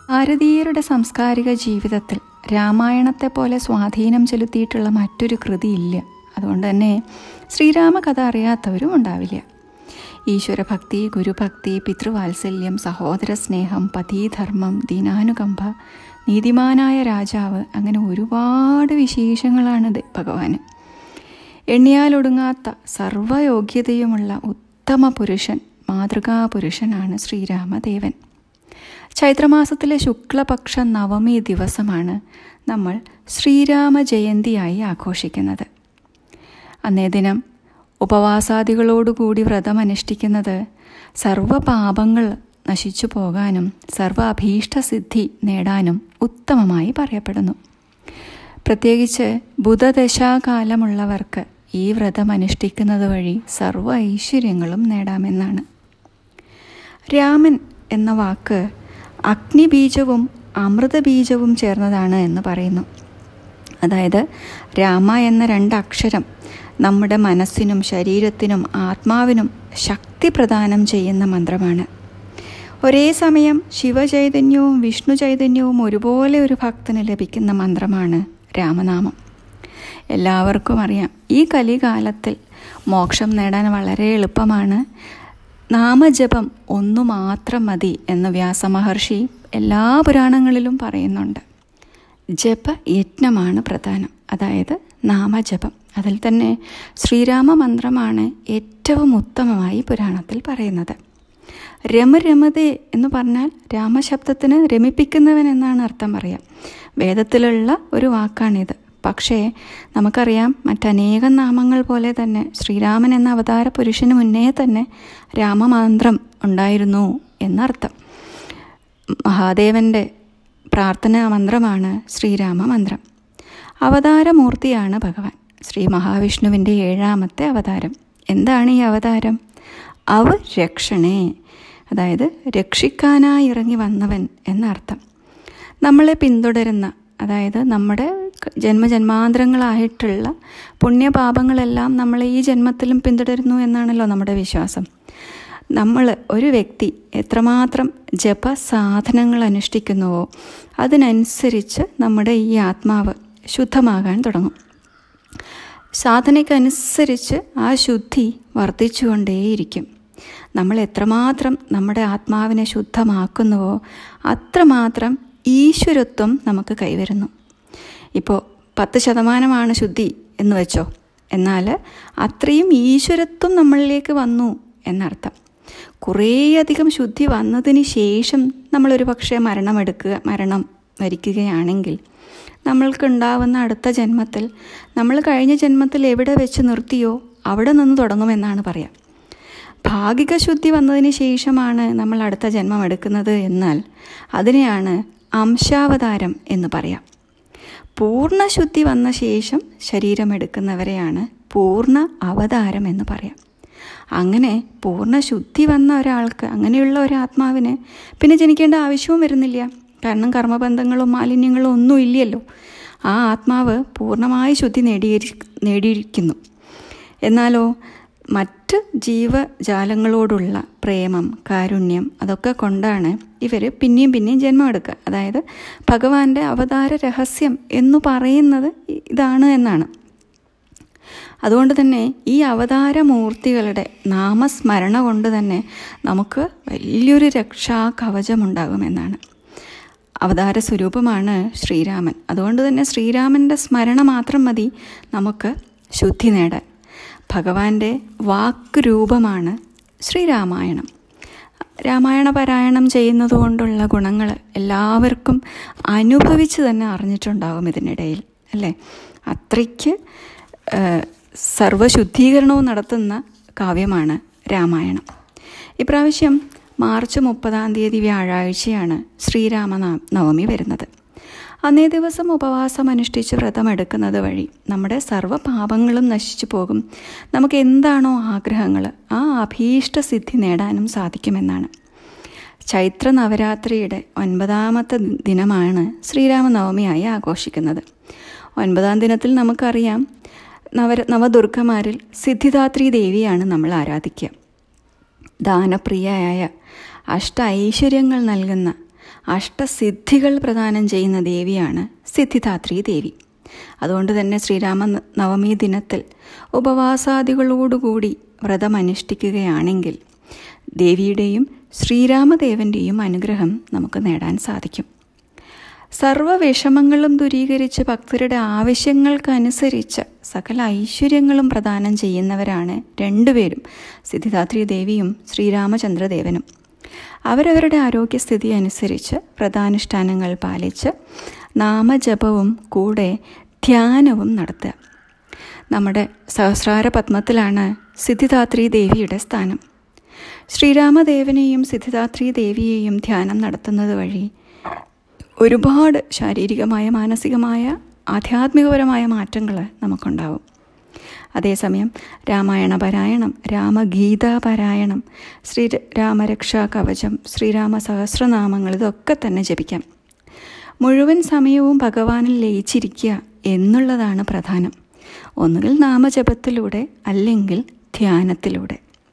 ഭാരതീയരുടെ സാംസ്കാരിക ജീവിതത്തിൽ രാമായണത്തെ പോലെ സ്വാധീനം ചെലുത്തിയിട്ടുള്ള മറ്റൊരു കൃതിയില്ല അതുകൊണ്ട് തന്നെ ശ്രീരാമ കഥ അറിയാത്തവരും ഉണ്ടാവില്ല ഈശ്വരഭക്തി ഗുരുഭക്തി പിതൃവാത്സല്യം സഹോദര സ്നേഹം പതീധർമ്മം ദീനാനുകമ്പ നീതിമാനായ രാജാവ് അങ്ങനെ ഒരുപാട് വിശേഷങ്ങളാണ് ഭഗവാന് എണ്ണിയാലൊടുങ്ങാത്ത സർവയോഗ്യതയുമുള്ള ഉത്തമ പുരുഷൻ മാതൃകാ പുരുഷനാണ് ശ്രീരാമദേവൻ ചൈത്രമാസത്തിലെ ശുക്ലപക്ഷ നവമി ദിവസമാണ് നമ്മൾ ശ്രീരാമ ജയന്തിയായി ആഘോഷിക്കുന്നത് അന്നേ ദിനം ഉപവാസാദികളോടുകൂടി വ്രതമനുഷ്ഠിക്കുന്നത് സർവപാപങ്ങൾ നശിച്ചു പോകാനും സർവ അഭീഷ്ടസിദ്ധി നേടാനും ഉത്തമമായി പറയപ്പെടുന്നു പ്രത്യേകിച്ച് ബുധദശാകാലമുള്ളവർക്ക് ഈ വ്രതം അനുഷ്ഠിക്കുന്നത് വഴി സർവ ഐശ്വര്യങ്ങളും നേടാമെന്നാണ് രാമൻ എന്ന വാക്ക് അഗ്നിബീജവും അമൃതബീജവും ചേർന്നതാണ് എന്ന് പറയുന്നു അതായത് രാമ എന്ന രണ്ട് അക്ഷരം നമ്മുടെ മനസ്സിനും ശരീരത്തിനും ആത്മാവിനും ശക്തി പ്രദാനം ചെയ്യുന്ന മന്ത്രമാണ് ഒരേ സമയം ശിവചൈതന്യവും വിഷ്ണു ചൈതന്യവും ഒരുപോലെ ഒരു ഭക്തന് ലഭിക്കുന്ന മന്ത്രമാണ് രാമനാമം എല്ലാവർക്കും അറിയാം ഈ കലികാലത്തിൽ മോക്ഷം നേടാൻ വളരെ എളുപ്പമാണ് നാമജപം ഒന്നു മാത്രം മതി എന്ന് വ്യാസമഹർഷി എല്ലാ പുരാണങ്ങളിലും പറയുന്നുണ്ട് ജപയജ്ഞമാണ് പ്രധാനം അതായത് നാമജപം അതിൽ തന്നെ ശ്രീരാമ മന്ത്രമാണ് ഏറ്റവും ഉത്തമമായി പുരാണത്തിൽ പറയുന്നത് രമ രമതേ എന്ന് പറഞ്ഞാൽ രാമശബ്ദത്തിന് രമിപ്പിക്കുന്നവൻ എന്നാണ് അർത്ഥം പറയാം വേദത്തിലുള്ള ഒരു വാക്കാണിത് പക്ഷേ നമുക്കറിയാം മറ്റനേകം നാമങ്ങൾ പോലെ തന്നെ ശ്രീരാമൻ എന്ന അവതാര പുരുഷന് മുന്നേ തന്നെ രാമമന്ത്രം ഉണ്ടായിരുന്നു എന്നർത്ഥം മഹാദേവൻ്റെ പ്രാർത്ഥനാ മന്ത്രമാണ് ശ്രീരാമ മന്ത്രം അവതാരമൂർത്തിയാണ് ഭഗവാൻ ശ്രീ മഹാവിഷ്ണുവിൻ്റെ ഏഴാമത്തെ അവതാരം എന്താണ് ഈ അവതാരം അവ രക്ഷണേ അതായത് രക്ഷിക്കാനായി ഇറങ്ങി വന്നവൻ എന്നർത്ഥം നമ്മളെ പിന്തുടരുന്ന അതായത് നമ്മുടെ ജന്മജന്മാന്തരങ്ങളായിട്ടുള്ള പുണ്യപാപങ്ങളെല്ലാം നമ്മളെ ഈ ജന്മത്തിലും പിന്തുടരുന്നു എന്നാണല്ലോ നമ്മുടെ വിശ്വാസം നമ്മൾ ഒരു വ്യക്തി എത്രമാത്രം ജപസാധനങ്ങൾ അനുഷ്ഠിക്കുന്നുവോ അതിനനുസരിച്ച് നമ്മുടെ ഈ ആത്മാവ് ശുദ്ധമാകാൻ തുടങ്ങും സാധനയ്ക്കനുസരിച്ച് ആ ശുദ്ധി വർദ്ധിച്ചുകൊണ്ടേയിരിക്കും നമ്മൾ എത്രമാത്രം നമ്മുടെ ആത്മാവിനെ ശുദ്ധമാക്കുന്നുവോ അത്രമാത്രം ഈശ്വരത്വം നമുക്ക് കൈവരുന്നു ഇപ്പോൾ പത്ത് ശതമാനമാണ് ശുദ്ധി എന്ന് വെച്ചോ എന്നാൽ അത്രയും ഈശ്വരത്വം നമ്മളിലേക്ക് വന്നു എന്നർത്ഥം കുറേയധികം ശുദ്ധി വന്നതിന് ശേഷം നമ്മളൊരു പക്ഷേ മരണമെടുക്കുക മരണം വരിക്കുകയാണെങ്കിൽ നമ്മൾക്കുണ്ടാവുന്ന അടുത്ത ജന്മത്തിൽ നമ്മൾ കഴിഞ്ഞ ജന്മത്തിൽ എവിടെ വെച്ച് നിർത്തിയോ അവിടെ നിന്ന് തുടങ്ങുമെന്നാണ് പറയാം ഭാഗിക ശുദ്ധി വന്നതിന് ശേഷമാണ് നമ്മൾ അടുത്ത ജന്മം എടുക്കുന്നത് എന്നാൽ അതിനെയാണ് അംശാവതാരം എന്ന് പറയാം പൂർണ്ണ ശുദ്ധി വന്ന ശേഷം ശരീരം എടുക്കുന്നവരെയാണ് പൂർണ്ണ അവതാരം എന്ന് പറയാം അങ്ങനെ പൂർണ്ണ ശുദ്ധി വന്ന ഒരാൾക്ക് അങ്ങനെയുള്ള ഒരു ആത്മാവിന് പിന്നെ ജനിക്കേണ്ട ആവശ്യവും വരുന്നില്ല കാരണം കർമ്മബന്ധങ്ങളും മാലിന്യങ്ങളും ഒന്നും ഇല്ലല്ലോ ആ ആത്മാവ് പൂർണ്ണമായി ശുദ്ധി നേടിയിരി നേടിയിരിക്കുന്നു എന്നാലോ മറ്റ് ജീവജാലങ്ങളോടുള്ള പ്രേമം കാരുണ്യം അതൊക്കെ കൊണ്ടാണ് ഇവർ പിന്നെയും പിന്നെയും ജന്മം എടുക്കുക അതായത് ഭഗവാന്റെ അവതാര രഹസ്യം എന്ന് പറയുന്നത് ഇതാണ് എന്നാണ് അതുകൊണ്ട് തന്നെ ഈ അവതാരമൂർത്തികളുടെ നാമസ്മരണ കൊണ്ട് തന്നെ നമുക്ക് വലിയൊരു രക്ഷാ കവചമുണ്ടാകുമെന്നാണ് അവതാര സ്വരൂപമാണ് ശ്രീരാമൻ അതുകൊണ്ട് തന്നെ ശ്രീരാമൻ്റെ സ്മരണ മാത്രം മതി നമുക്ക് ശുദ്ധി നേടാൻ ഭഗവാന്റെ വാക്ക് രൂപമാണ് ശ്രീരാമായണം രാമായണ പാരായണം ചെയ്യുന്നത് കൊണ്ടുള്ള ഗുണങ്ങൾ എല്ലാവർക്കും അനുഭവിച്ച് തന്നെ അറിഞ്ഞിട്ടുണ്ടാകും ഇതിനിടയിൽ അല്ലേ അത്രയ്ക്ക് സർവശുദ്ധീകരണവും നടത്തുന്ന കാവ്യമാണ് രാമായണം ഇപ്രാവശ്യം മാർച്ച് മുപ്പതാം തീയതി വ്യാഴാഴ്ചയാണ് ശ്രീരാമ നവമി വരുന്നത് അന്നേ ദിവസം ഉപവാസം അനുഷ്ഠിച്ച് വ്രതമെടുക്കുന്നത് വഴി നമ്മുടെ സർവ്വ പാപങ്ങളും നശിച്ചു പോകും നമുക്ക് എന്താണോ ആഗ്രഹങ്ങൾ ആ അഭീഷ്ട സിദ്ധി നേടാനും സാധിക്കുമെന്നാണ് ചൈത്ര നവരാത്രിയുടെ ഒൻപതാമത്തെ ദിനമാണ് ശ്രീരാമനവമിയായി ആഘോഷിക്കുന്നത് ഒൻപതാം ദിനത്തിൽ നമുക്കറിയാം നവര നവദുർഗമാരിൽ സിദ്ധിദാത്രി ദേവിയാണ് നമ്മൾ ആരാധിക്കുക ദാനപ്രിയയായ അഷ്ട ഐശ്വര്യങ്ങൾ നൽകുന്ന അഷ്ടസിദ്ധികൾ പ്രദാനം ചെയ്യുന്ന ദേവിയാണ് സിദ്ധിദാത്രി ദേവി അതുകൊണ്ട് തന്നെ ശ്രീരാമ നവമി ദിനത്തിൽ ഉപവാസാദികളോടുകൂടി വ്രതം അനുഷ്ഠിക്കുകയാണെങ്കിൽ ദേവിയുടെയും ശ്രീരാമദേവൻ്റെയും അനുഗ്രഹം നമുക്ക് നേടാൻ സാധിക്കും സർവ വിഷമങ്ങളും ദൂരീകരിച്ച് ഭക്തരുടെ ആവശ്യങ്ങൾക്കനുസരിച്ച് സകല ഐശ്വര്യങ്ങളും പ്രദാനം ചെയ്യുന്നവരാണ് രണ്ടുപേരും സിദ്ധിദാത്രി ദേവിയും ശ്രീരാമചന്ദ്രദേവനും അവരവരുടെ ആരോഗ്യസ്ഥിതി അനുസരിച്ച് വ്രതാനുഷ്ഠാനങ്ങൾ പാലിച്ച് നാമജപവും കൂടെ ധ്യാനവും നടത്തുക നമ്മുടെ സഹസ്രാര പത്മത്തിലാണ് സിദ്ധിദാത്രി ദേവിയുടെ സ്ഥാനം ശ്രീരാമദേവനെയും സിദ്ധിദാത്രി ദേവിയെയും ധ്യാനം നടത്തുന്നത് വഴി ഒരുപാട് ശാരീരികമായ മാനസികമായ ആധ്യാത്മികപരമായ മാറ്റങ്ങൾ നമുക്കുണ്ടാവും അതേസമയം രാമായണ പാരായണം രാമഗീതാ പാരായണം ശ്രീ രാമരക്ഷാ കവചം ശ്രീരാമ സഹസ്രനാമങ്ങൾ ഇതൊക്കെ തന്നെ ജപിക്കാം മുഴുവൻ സമയവും ഭഗവാനിൽ ലയിച്ചിരിക്കുക എന്നുള്ളതാണ് പ്രധാനം ഒന്നുകിൽ നാമജപത്തിലൂടെ അല്ലെങ്കിൽ ധ്യാനത്തിലൂടെ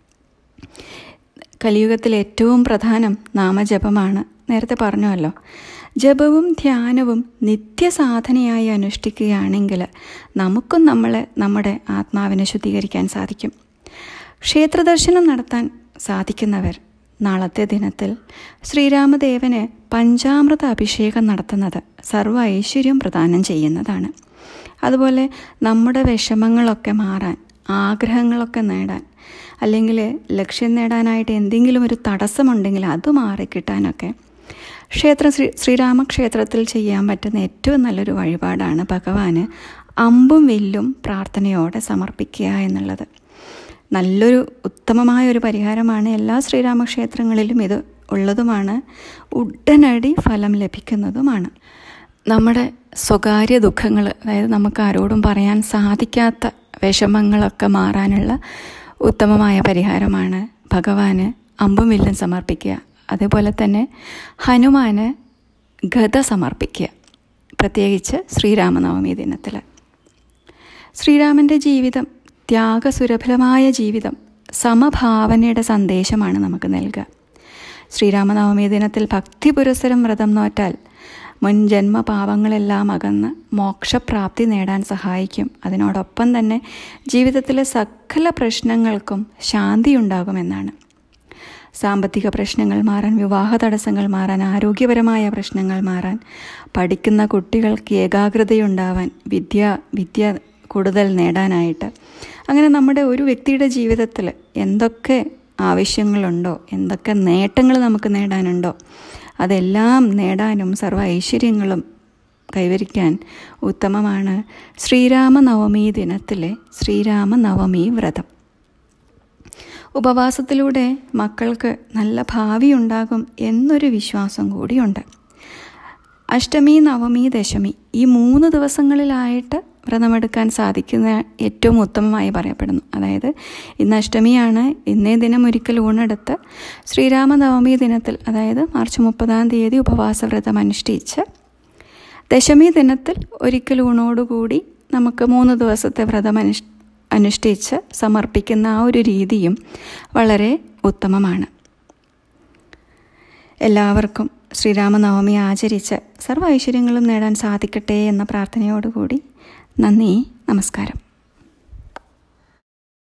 കലിയുഗത്തിൽ ഏറ്റവും പ്രധാനം നാമജപമാണ് നേരത്തെ പറഞ്ഞുവല്ലോ ജപവും ധ്യാനവും നിത്യസാധനയായി അനുഷ്ഠിക്കുകയാണെങ്കിൽ നമുക്കും നമ്മളെ നമ്മുടെ ആത്മാവിനെ ശുദ്ധീകരിക്കാൻ സാധിക്കും ക്ഷേത്രദർശനം നടത്താൻ സാധിക്കുന്നവർ നാളത്തെ ദിനത്തിൽ ശ്രീരാമദേവന് പഞ്ചാമൃത അഭിഷേകം നടത്തുന്നത് സർവ്വ ഐശ്വര്യം പ്രദാനം ചെയ്യുന്നതാണ് അതുപോലെ നമ്മുടെ വിഷമങ്ങളൊക്കെ മാറാൻ ആഗ്രഹങ്ങളൊക്കെ നേടാൻ അല്ലെങ്കിൽ ലക്ഷ്യം നേടാനായിട്ട് എന്തെങ്കിലും ഒരു തടസ്സമുണ്ടെങ്കിൽ അത് മാറിക്കിട്ടാനൊക്കെ ക്ഷേത്ര ശ്രീ ശ്രീരാമക്ഷേത്രത്തിൽ ചെയ്യാൻ പറ്റുന്ന ഏറ്റവും നല്ലൊരു വഴിപാടാണ് ഭഗവാന് അമ്പും വില്ലും പ്രാർത്ഥനയോടെ സമർപ്പിക്കുക എന്നുള്ളത് നല്ലൊരു ഉത്തമമായ ഒരു പരിഹാരമാണ് എല്ലാ ശ്രീരാമക്ഷേത്രങ്ങളിലും ഇത് ഉള്ളതുമാണ് ഉടനടി ഫലം ലഭിക്കുന്നതുമാണ് നമ്മുടെ സ്വകാര്യ ദുഃഖങ്ങൾ അതായത് നമുക്ക് ആരോടും പറയാൻ സാധിക്കാത്ത വിഷമങ്ങളൊക്കെ മാറാനുള്ള ഉത്തമമായ പരിഹാരമാണ് ഭഗവാന് അമ്പും വില്ലും സമർപ്പിക്കുക അതേപോലെ തന്നെ ഹനുമാന് ഗത സമർപ്പിക്കുക പ്രത്യേകിച്ച് ശ്രീരാമനവമി ദിനത്തിൽ ശ്രീരാമൻ്റെ ജീവിതം ത്യാഗസുരഭിലമായ ജീവിതം സമഭാവനയുടെ സന്ദേശമാണ് നമുക്ക് നൽകുക ശ്രീരാമനവമി ദിനത്തിൽ ഭക്തി പുരസരം വ്രതം നോറ്റാൽ മുൻ ജന്മപാപങ്ങളെല്ലാം അകന്ന് മോക്ഷപ്രാപ്തി നേടാൻ സഹായിക്കും അതിനോടൊപ്പം തന്നെ ജീവിതത്തിലെ സകല പ്രശ്നങ്ങൾക്കും ശാന്തി ഉണ്ടാകുമെന്നാണ് സാമ്പത്തിക പ്രശ്നങ്ങൾ മാറാൻ വിവാഹ തടസ്സങ്ങൾ മാറാൻ ആരോഗ്യപരമായ പ്രശ്നങ്ങൾ മാറാൻ പഠിക്കുന്ന കുട്ടികൾക്ക് ഏകാഗ്രതയുണ്ടാവാൻ വിദ്യ വിദ്യ കൂടുതൽ നേടാനായിട്ട് അങ്ങനെ നമ്മുടെ ഒരു വ്യക്തിയുടെ ജീവിതത്തിൽ എന്തൊക്കെ ആവശ്യങ്ങളുണ്ടോ എന്തൊക്കെ നേട്ടങ്ങൾ നമുക്ക് നേടാനുണ്ടോ അതെല്ലാം നേടാനും സർവ്വ ഐശ്വര്യങ്ങളും കൈവരിക്കാൻ ഉത്തമമാണ് ശ്രീരാമനവമി ദിനത്തിലെ ശ്രീരാമനവമി വ്രതം ഉപവാസത്തിലൂടെ മക്കൾക്ക് നല്ല ഭാവി ഉണ്ടാകും എന്നൊരു വിശ്വാസം കൂടിയുണ്ട് അഷ്ടമി നവമി ദശമി ഈ മൂന്ന് ദിവസങ്ങളിലായിട്ട് വ്രതമെടുക്കാൻ സാധിക്കുന്ന ഏറ്റവും ഉത്തമമായി പറയപ്പെടുന്നു അതായത് ഇന്ന് അഷ്ടമിയാണ് ഇന്നേ ദിനം ഒരിക്കൽ ഊണെടുത്ത് ശ്രീരാമനവമി ദിനത്തിൽ അതായത് മാർച്ച് മുപ്പതാം തീയതി ഉപവാസ വ്രതം അനുഷ്ഠിച്ച് ദശമി ദിനത്തിൽ ഒരിക്കൽ ഊണോടുകൂടി നമുക്ക് മൂന്ന് ദിവസത്തെ വ്രതം അനുഷ് അനുഷ്ഠിച്ച് സമർപ്പിക്കുന്ന ആ ഒരു രീതിയും വളരെ ഉത്തമമാണ് എല്ലാവർക്കും ശ്രീരാമനവമി ആചരിച്ച് സർവ്വ ഐശ്വര്യങ്ങളും നേടാൻ സാധിക്കട്ടെ എന്ന പ്രാർത്ഥനയോടുകൂടി നന്ദി നമസ്കാരം